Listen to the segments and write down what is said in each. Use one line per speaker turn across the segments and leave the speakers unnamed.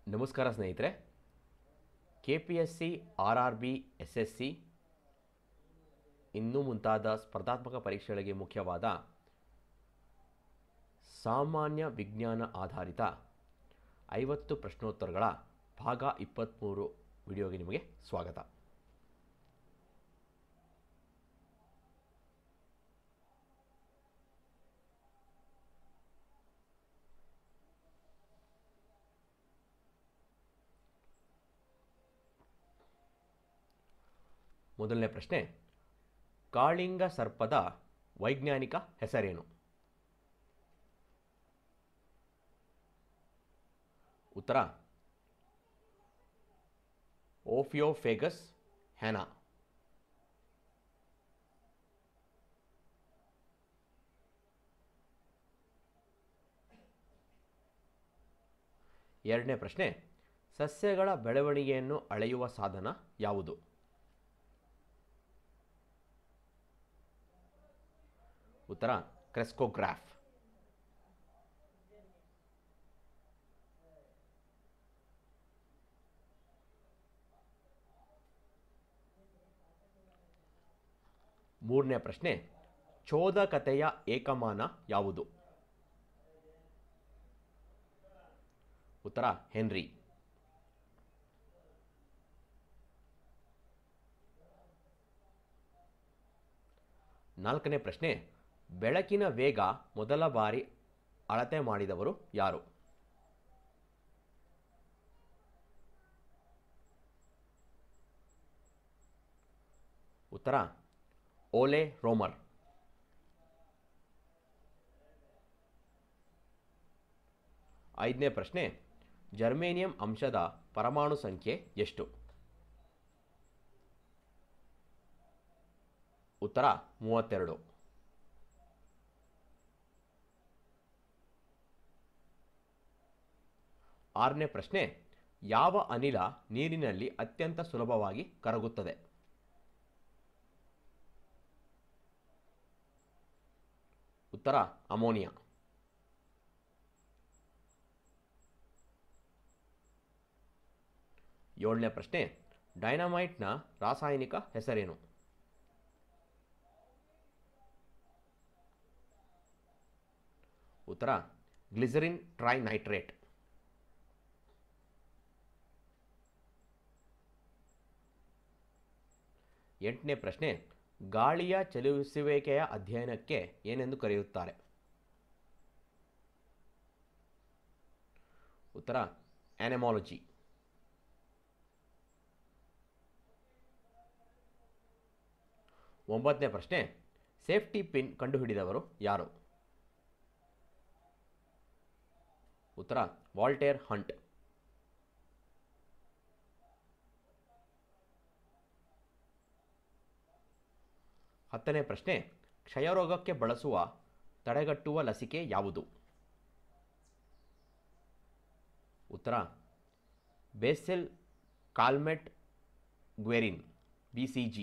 ನಮಸ್ಕಾರ ಸ್ನೇಹಿತರೆ K P S C R R B S S C ಇನ್ನೂ ಮುಂತಾದ ಸ್ಪರ್ಧಾತ್ಮಕ ಪರೀಕ್ಷೆಗಳಿಗೆ ಮುಖ್ಯವಾದ ಸಾಮಾನ್ಯ ವಿಜ್ಞಾನ ಆಧಾರಿತ ಐವತ್ತು ಪ್ರಶ್ನೋತ್ತರಗಳ ಭಾಗ ಇಪ್ಪತ್ತ್ಮೂರು ವಿಡಿಯೋಗೆ ನಿಮಗೆ ಸ್ವಾಗತ ಮೊದಲನೇ ಪ್ರಶ್ನೆ ಕಾಳಿಂಗ ಸರ್ಪದ ವೈಜ್ಞಾನಿಕ ಹೆಸರೇನು ಉತ್ತರ ಓಫಿಯೋಫೇಗಸ್ ಹ್ಯಾನಾ ಎರಡನೇ ಪ್ರಶ್ನೆ ಸಸ್ಯಗಳ ಬೆಳವಣಿಗೆಯನ್ನು ಅಳೆಯುವ ಸಾಧನ ಯಾವುದು ಉತ್ತರ ಕ್ರೆಸ್ಕೋಗ್ರಾಫ್ ಮೂರನೇ ಪ್ರಶ್ನೆ ಚೋದಕತೆಯ ಏಕಮಾನ ಯಾವುದು ಉತ್ತರ ಹೆನ್ರಿ ನಾಲ್ಕನೇ ಪ್ರಶ್ನೆ ಬೆಳಕಿನ ವೇಗ ಮೊದಲ ಬಾರಿ ಅಳತೆ ಮಾಡಿದವರು ಯಾರು ಉತ್ತರ ಓಲೆ ರೋಮರ್ ಐದನೇ ಪ್ರಶ್ನೆ ಜರ್ಮೇನಿಯಂ ಅಂಶದ ಪರಮಾಣು ಸಂಖ್ಯೆ ಎಷ್ಟು ಉತ್ತರ ಮೂವತ್ತೆರಡು ಆರನೇ ಪ್ರಶ್ನೆ ಯಾವ ಅನಿಲ ನೀರಿನಲ್ಲಿ ಅತ್ಯಂತ ಸುಲಭವಾಗಿ ಕರಗುತ್ತದೆ ಉತ್ತರ ಅಮೋನಿಯಾ ಏಳನೇ ಪ್ರಶ್ನೆ ಡೈನಮೈಟ್ನ ರಾಸಾಯನಿಕ ಹೆಸರೇನು ಉತ್ತರ ಗ್ಲಿಸರಿನ್ ಟ್ರೈನೈಟ್ರೇಟ್ ಎಂಟನೇ ಪ್ರಶ್ನೆ ಗಾಳಿಯ ಚಲಿಸುವಿಕೆಯ ಅಧ್ಯಯನಕ್ಕೆ ಏನೆಂದು ಕರೆಯುತ್ತಾರೆ ಉತ್ತರ ಆನೆಮಾಲಜಿ ಒಂಬತ್ತನೇ ಪ್ರಶ್ನೆ ಸೇಫ್ಟಿ ಪಿನ್ ಕಂಡುಹಿಡಿದವರು ಯಾರು ಉತ್ತರ ವಾಲ್ಟೇರ್ ಹಂಟ್ ಹತ್ತನೇ ಪ್ರಶ್ನೆ ಕ್ಷಯರೋಗಕ್ಕೆ ಬಳಸುವ ತಡೆಗಟ್ಟುವ ಲಸಿಕೆ ಯಾವುದು ಉತ್ತರ bacille Calmette Guerin B C G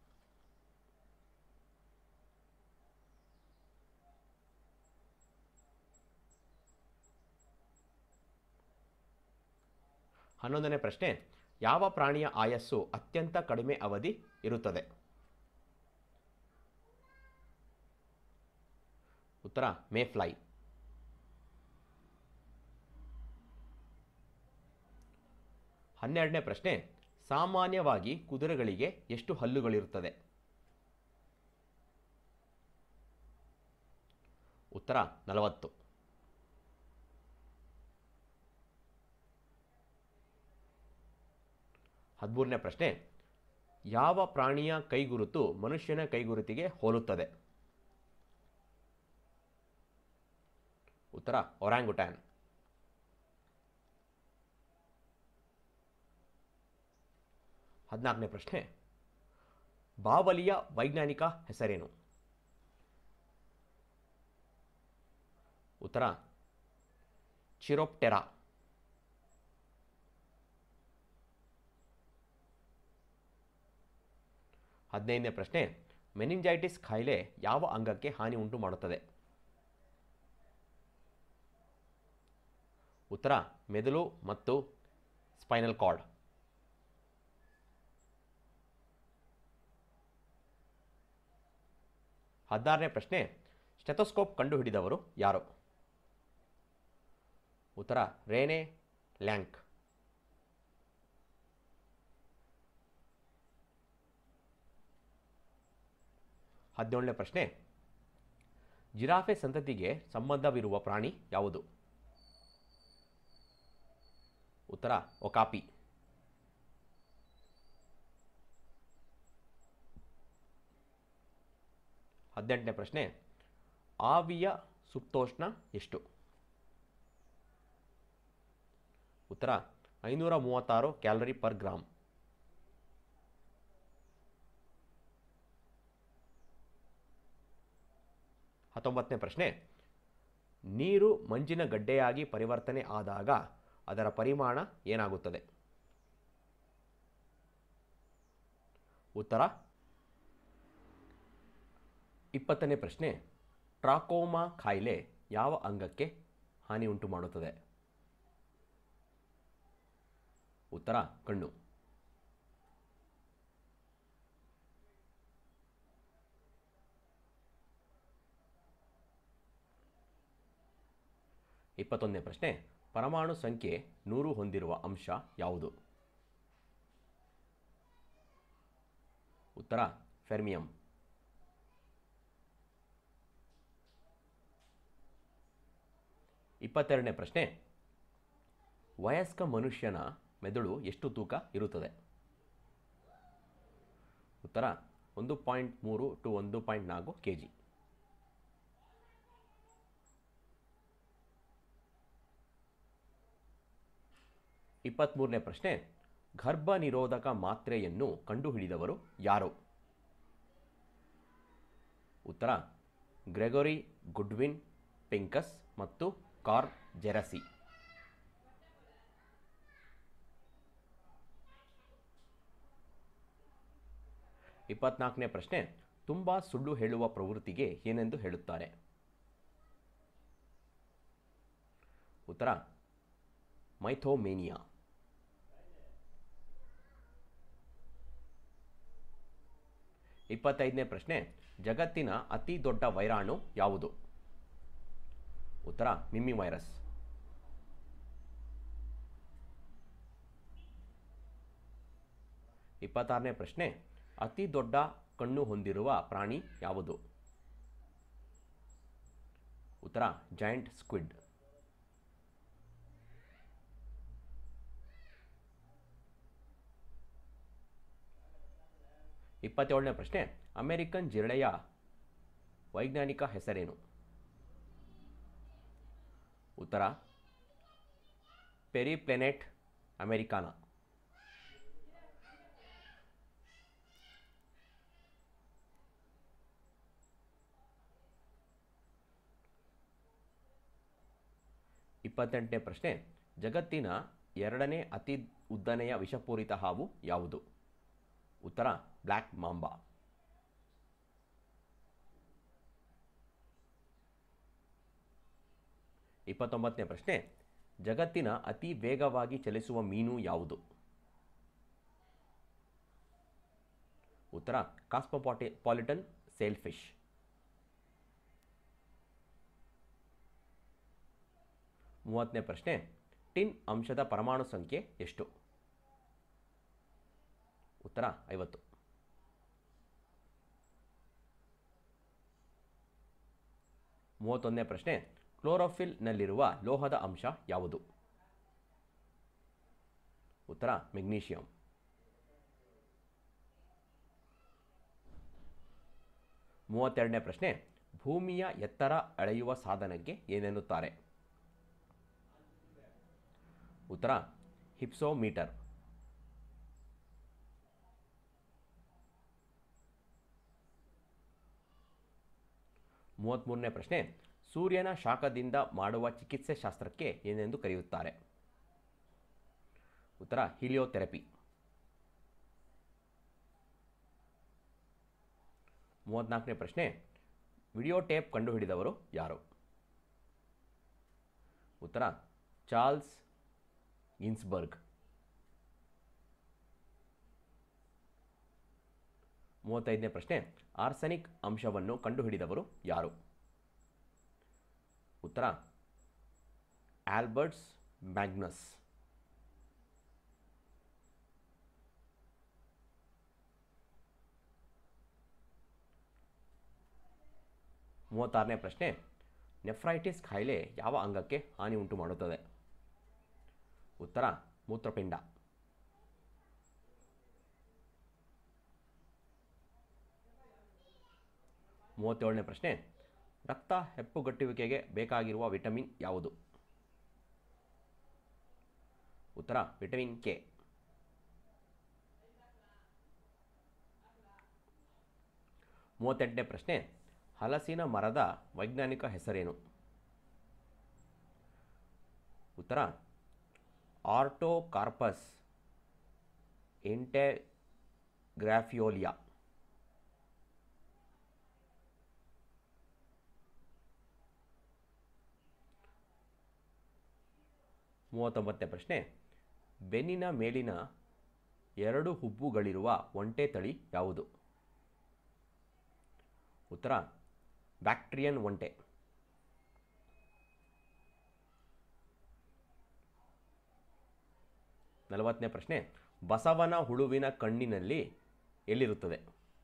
ಹನ್ನೊಂದನೇ ಪ್ರಶ್ನೆ ಯಾವ ಪ್ರಾಣಿಯ ಆಯಸ್ಸು ಅತ್ಯಂತ ಕಡಿಮೆ ಅವಧಿ ಇರುತ್ತದೆ ಉತ್ತರ ಮೇಫ್ಲೈ ಹನ್ನೆರಡನೇ ಪ್ರಶ್ನೆ ಸಾಮಾನ್ಯವಾಗಿ ಕುದುರೆಗಳಿಗೆ ಎಷ್ಟು ಹಲ್ಲುಗಳಿರುತ್ತದೆ ಉತ್ತರ ನಲವತ್ತು ಹದಿಮೂರನೇ ಪ್ರಶ್ನೆ ಯಾವ ಪ್ರಾಣಿಯ ಕೈಗುರುತು ಮನುಷ್ಯನ ಕೈಗುರುತಿಗೆ ಹೋಲುತ್ತದೆ ಉತ್ತರ ಒರಾಂಗುಟ್ಯಾನ್ ಹದಿನಾಲ್ಕನೇ ಪ್ರಶ್ನೆ ಬಾವಲಿಯ ವೈಜ್ಞಾನಿಕ ಹೆಸರೇನು ಉತ್ತರ ಚಿರೋಪ್ಟೆರಾ ಹದಿನೈದನೇ ಪ್ರಶ್ನೆ ಮೆನಿಂಜೈಟಿಸ್ ಕಾಯಿಲೆ ಯಾವ ಅಂಗಕ್ಕೆ ಹಾನಿ ಉಂಟು ಮಾಡುತ್ತದೆ ಉತ್ತರ ಮೆದುಳು ಮತ್ತು ಸ್ಪೈನಲ್ ಕಾರ್ಡ್ ಹದಿನಾರನೇ ಪ್ರಶ್ನೆ ಸ್ಟೆಥೋಸ್ಕೋಪ್ ಕಂಡುಹಿಡಿದವರು ಯಾರು ಉತ್ತರ ರೇನೆ ಲ್ಯಾಂಕ್ ಹದಿನೇಳನೇ ಪ್ರಶ್ನೆ ಜಿರಾಫೆ ಸಂತತಿಗೆ ಸಂಬಂಧವಿರುವ ಪ್ರಾಣಿ ಯಾವುದು ಉತ್ತರ ಒಕಾಪಿ ಹದಿನೆಂಟನೇ ಪ್ರಶ್ನೆ ಆವಿಯ ಸುಪ್ತೋಷ್ಣ ಎಷ್ಟು ಉತ್ತರ ಐನೂರ ಮೂವತ್ತಾರು ಕ್ಯಾಲರಿ ಪರ್ ಗ್ರಾಮ್ ಹತ್ತೊಂಬತ್ತನೇ ಪ್ರಶ್ನೆ ನೀರು ಮಂಜಿನ ಗಡ್ಡೆಯಾಗಿ ಪರಿವರ್ತನೆ ಆದಾಗ ಅದರ ಪರಿಮಾಣ ಏನಾಗುತ್ತದೆ ಉತ್ತರ ಇಪ್ಪತ್ತನೇ ಪ್ರಶ್ನೆ ಟ್ರಾಕೋಮಾ ಕಾಯಿಲೆ ಯಾವ ಅಂಗಕ್ಕೆ ಹಾನಿ ಉಂಟು ಮಾಡುತ್ತದೆ ಉತ್ತರ ಕಣ್ಣು ಇಪ್ಪತ್ತೊಂದನೇ ಪ್ರಶ್ನೆ ಪರಮಾಣು ಸಂಖ್ಯೆ ನೂರು ಹೊಂದಿರುವ ಅಂಶ ಯಾವುದು ಉತ್ತರ ಫೆರ್ಮಿಯಂ ಇಪ್ಪತ್ತೆರಡನೇ ಪ್ರಶ್ನೆ ವಯಸ್ಕ ಮನುಷ್ಯನ ಮೆದುಳು ಎಷ್ಟು ತೂಕ ಇರುತ್ತದೆ ಉತ್ತರ ಒಂದು ಪಾಯಿಂಟ್ ಮೂರು ಟು ಒಂದು ಪಾಯಿಂಟ್ ನಾಲ್ಕು ಕೆ ಜಿ ಇಪ್ಪತ್ತ್ಮೂರನೇ ಪ್ರಶ್ನೆ ಗರ್ಭ ನಿರೋಧಕ ಮಾತ್ರೆಯನ್ನು ಕಂಡುಹಿಡಿದವರು ಯಾರು ಉತ್ತರ ಗ್ರೆಗೊರಿ ಗುಡ್ವಿನ್ ಪಿಂಕಸ್ ಮತ್ತು ಕಾರ್ ಜೆರಸಿ ಇಪ್ಪತ್ನಾಲ್ಕನೇ ಪ್ರಶ್ನೆ ತುಂಬ ಸುಳ್ಳು ಹೇಳುವ ಪ್ರವೃತ್ತಿಗೆ ಏನೆಂದು ಹೇಳುತ್ತಾರೆ ಉತ್ತರ ಮೈಥೋಮೇನಿಯಾ ಇಪ್ಪತ್ತೈದನೇ ಪ್ರಶ್ನೆ ಜಗತ್ತಿನ ಅತಿ ದೊಡ್ಡ ವೈರಾಣು ಯಾವುದು ಉತ್ತರ ಮಿಮ್ಮಿ ವೈರಸ್ ಇಪ್ಪತ್ತಾರನೇ ಪ್ರಶ್ನೆ ಅತಿ ದೊಡ್ಡ ಕಣ್ಣು ಹೊಂದಿರುವ ಪ್ರಾಣಿ ಯಾವುದು ಉತ್ತರ ಜಾಯಿಂಟ್ ಸ್ಕ್ವಿಡ್ ಇಪ್ಪತ್ತೇಳನೇ ಪ್ರಶ್ನೆ ಅಮೆರಿಕನ್ ಜಿರಳೆಯ ವೈಜ್ಞಾನಿಕ ಹೆಸರೇನು ಉತ್ತರ ಪೆರಿಪ್ಲೆನೆಟ್ ಅಮೆರಿಕಾನಾ ಇಪ್ಪತ್ತೆಂಟನೇ ಪ್ರಶ್ನೆ ಜಗತ್ತಿನ ಎರಡನೇ ಅತಿ ಉದ್ದನೆಯ ವಿಷಪೂರಿತ ಹಾವು ಯಾವುದು ಉತ್ತರ ಬ್ಲ್ಯಾಕ್ ಮಾಂಬಾ ಇಪ್ಪತ್ತೊಂಬತ್ತನೇ ಪ್ರಶ್ನೆ ಜಗತ್ತಿನ ಅತಿ ವೇಗವಾಗಿ ಚಲಿಸುವ ಮೀನು ಯಾವುದು ಉತ್ತರ ಕಾಸ್ಮೋಪಾಟಿ ಪಾಲಿಟನ್ ಸೇಲ್ ಫಿಶ್ ಮೂವತ್ತನೇ ಪ್ರಶ್ನೆ ಟಿನ್ ಅಂಶದ ಪರಮಾಣು ಸಂಖ್ಯೆ ಎಷ್ಟು ಉತ್ತರ ಐವತ್ತು ಮೂವತ್ತೊಂದನೇ ಪ್ರಶ್ನೆ ಕ್ಲೋರೋಫಿಲ್ನಲ್ಲಿರುವ ಲೋಹದ ಅಂಶ ಯಾವುದು ಉತ್ತರ ಮೆಗ್ನೀಷಿಯಂ ಮೂವತ್ತೆರಡನೇ ಪ್ರಶ್ನೆ ಭೂಮಿಯ ಎತ್ತರ ಅಳೆಯುವ ಸಾಧನಕ್ಕೆ ಏನೆನ್ನುತ್ತಾರೆ ಉತ್ತರ ಹಿಪ್ಸೋಮೀಟರ್ ಮೂವತ್ತ್ಮೂರನೇ ಪ್ರಶ್ನೆ ಸೂರ್ಯನ ಶಾಖದಿಂದ ಮಾಡುವ ಚಿಕಿತ್ಸೆ ಶಾಸ್ತ್ರಕ್ಕೆ ಏನೆಂದು ಕರೆಯುತ್ತಾರೆ ಉತ್ತರ ಹೀಲಿಯೋಥೆರಪಿ ಮೂವತ್ತ್ನಾಲ್ಕನೇ ಪ್ರಶ್ನೆ ವಿಡಿಯೋ ಟೇಪ್ ಕಂಡುಹಿಡಿದವರು ಯಾರು ಉತ್ತರ ಚಾರ್ಲ್ಸ್ ಗಿನ್ಸ್ಬರ್ಗ್ ಮೂವತ್ತೈದನೇ ಪ್ರಶ್ನೆ ಆರ್ಸೆನಿಕ್ ಅಂಶವನ್ನು ಕಂಡುಹಿಡಿದವರು ಯಾರು ಉತ್ತರ ಆಲ್ಬರ್ಟ್ಸ್ ಮ್ಯಾಗ್ನಸ್ ಮೂವತ್ತಾರನೇ ಪ್ರಶ್ನೆ ನೆಫ್ರೈಟಿಸ್ ಕಾಯಿಲೆ ಯಾವ ಅಂಗಕ್ಕೆ ಹಾನಿ ಉಂಟು ಮಾಡುತ್ತದೆ ಉತ್ತರ ಮೂತ್ರಪಿಂಡ ಮೂವತ್ತೇಳನೇ ಪ್ರಶ್ನೆ ರಕ್ತ ಹೆಪ್ಪುಗಟ್ಟುವಿಕೆಗೆ ಬೇಕಾಗಿರುವ ವಿಟಮಿನ್ ಯಾವುದು ಉತ್ತರ ವಿಟಮಿನ್ ಕೆ ಮೂವತ್ತೆಂಟನೇ ಪ್ರಶ್ನೆ ಹಲಸಿನ ಮರದ ವೈಜ್ಞಾನಿಕ ಹೆಸರೇನು ಉತ್ತರ ಆರ್ಟೋಕಾರ್ಪಸ್ ಇಂಟೆಗ್ರಾಫಿಯೋಲಿಯಾ ಮೂವತ್ತೊಂಬತ್ತನೇ ಪ್ರಶ್ನೆ ಬೆನ್ನಿನ ಮೇಲಿನ ಎರಡು ಹುಬ್ಬುಗಳಿರುವ ಒಂಟೆ ತಳಿ ಯಾವುದು ಉತ್ತರ ಬ್ಯಾಕ್ಟ್ರಿಯನ್ ಒಂಟೆ ನಲವತ್ತನೇ ಪ್ರಶ್ನೆ ಬಸವನ ಹುಳುವಿನ ಕಣ್ಣಿನಲ್ಲಿ ಎಲ್ಲಿರುತ್ತದೆ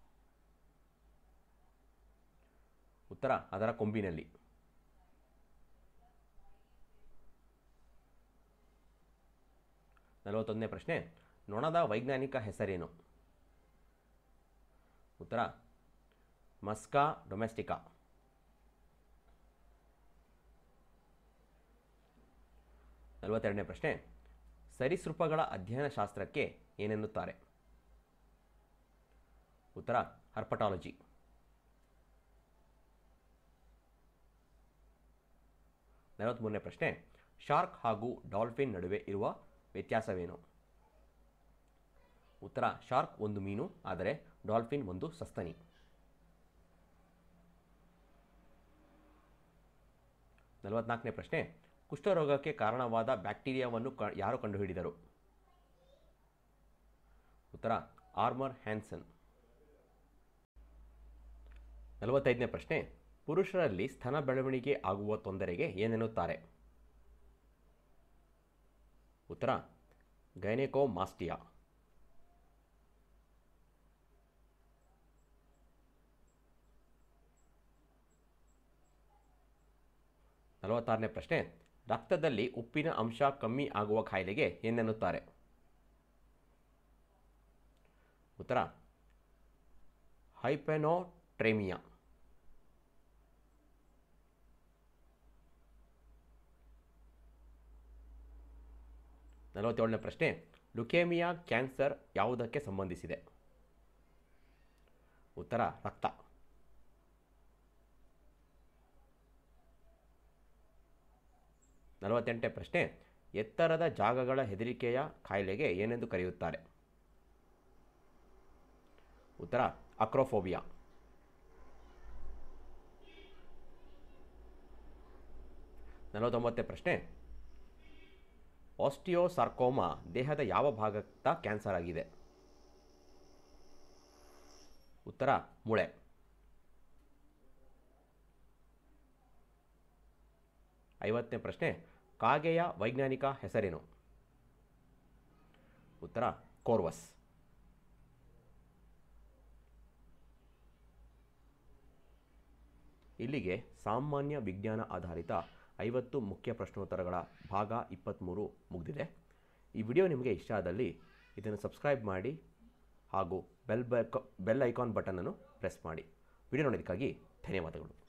ಉತ್ತರ ಅದರ ಕೊಂಬಿನಲ್ಲಿ ನಲವತ್ತೊಂದನೇ ಪ್ರಶ್ನೆ ನೊಣದ ವೈಜ್ಞಾನಿಕ ಹೆಸರೇನು ಉತ್ತರ ಮಸ್ಕಾ ಡೊಮೆಸ್ಟಿಕಾ ನಲವತ್ತೆರಡನೇ ಪ್ರಶ್ನೆ ಸರೀಸೃಪಗಳ ಅಧ್ಯಯನ ಶಾಸ್ತ್ರಕ್ಕೆ ಏನೆನ್ನುತ್ತಾರೆ ಉತ್ತರ ಹರ್ಪಟಾಲಜಿ ನಲವತ್ತ್ಮೂರನೇ ಪ್ರಶ್ನೆ ಶಾರ್ಕ್ ಹಾಗೂ ಡಾಲ್ಫಿನ್ ನಡುವೆ ಇರುವ ವ್ಯತ್ಯಾಸವೇನು ಉತ್ತರ ಶಾರ್ಕ್ ಒಂದು ಮೀನು ಆದರೆ ಡಾಲ್ಫಿನ್ ಒಂದು ಸಸ್ತನಿ ನಲವತ್ನಾಲ್ಕನೇ ಪ್ರಶ್ನೆ ಕುಷ್ಠರೋಗಕ್ಕೆ ಕಾರಣವಾದ ಬ್ಯಾಕ್ಟೀರಿಯಾವನ್ನು ಕ ಯಾರು ಕಂಡುಹಿಡಿದರು ಉತ್ತರ ಆರ್ಮರ್ ಹ್ಯಾನ್ಸನ್ ನಲವತ್ತೈದನೇ ಪ್ರಶ್ನೆ ಪುರುಷರಲ್ಲಿ ಸ್ತನ ಬೆಳವಣಿಗೆ ಆಗುವ ತೊಂದರೆಗೆ ಏನೆನ್ನುತ್ತಾರೆ ಉತ್ತರ ಗೈನೆಕೋಮಾಸ್ಟಿಯಾ ನಲವತ್ತಾರನೇ ಪ್ರಶ್ನೆ ರಕ್ತದಲ್ಲಿ ಉಪ್ಪಿನ ಅಂಶ ಕಮ್ಮಿ ಆಗುವ ಕಾಯಿಲೆಗೆ ಏನೆನ್ನುತ್ತಾರೆ ಉತ್ತರ ಹೈಪೆನೋಟ್ರೇಮಿಯಾ ನಲವತ್ತೇಳನೇ ಪ್ರಶ್ನೆ ಲುಕೇಮಿಯಾ ಕ್ಯಾನ್ಸರ್ ಯಾವುದಕ್ಕೆ ಸಂಬಂಧಿಸಿದೆ ಉತ್ತರ ರಕ್ತ ನಲವತ್ತೆಂಟನೇ ಪ್ರಶ್ನೆ ಎತ್ತರದ ಜಾಗಗಳ ಹೆದರಿಕೆಯ ಕಾಯಿಲೆಗೆ ಏನೆಂದು ಕರೆಯುತ್ತಾರೆ ಉತ್ತರ ಅಕ್ರೋಫೋಬಿಯಾ ನಲವತ್ತೊಂಬತ್ತನೇ ಪ್ರಶ್ನೆ ಆಸ್ಟಿಯೋಸಾರ್ಕೋಮಾ ದೇಹದ ಯಾವ ಭಾಗದ ಕ್ಯಾನ್ಸರ್ ಆಗಿದೆ ಉತ್ತರ ಮೂಳೆ ಐವತ್ತನೇ ಪ್ರಶ್ನೆ ಕಾಗೆಯ ವೈಜ್ಞಾನಿಕ ಹೆಸರೇನು ಉತ್ತರ ಕೋರ್ವಸ್ ಇಲ್ಲಿಗೆ ಸಾಮಾನ್ಯ ವಿಜ್ಞಾನ ಆಧಾರಿತ ಐವತ್ತು ಮುಖ್ಯ ಪ್ರಶ್ನೋತ್ತರಗಳ ಭಾಗ ಇಪ್ಪತ್ತ್ಮೂರು ಮುಗಿದಿದೆ ಈ ವಿಡಿಯೋ ನಿಮಗೆ ಇಷ್ಟ ಆದಲ್ಲಿ ಇದನ್ನು ಸಬ್ಸ್ಕ್ರೈಬ್ ಮಾಡಿ ಹಾಗೂ ಬೆಲ್ ಬೆಲ್ ಐಕಾನ್ ಬಟನನ್ನು ಪ್ರೆಸ್ ಮಾಡಿ ವಿಡಿಯೋ ನೋಡೋದಕ್ಕಾಗಿ ಧನ್ಯವಾದಗಳು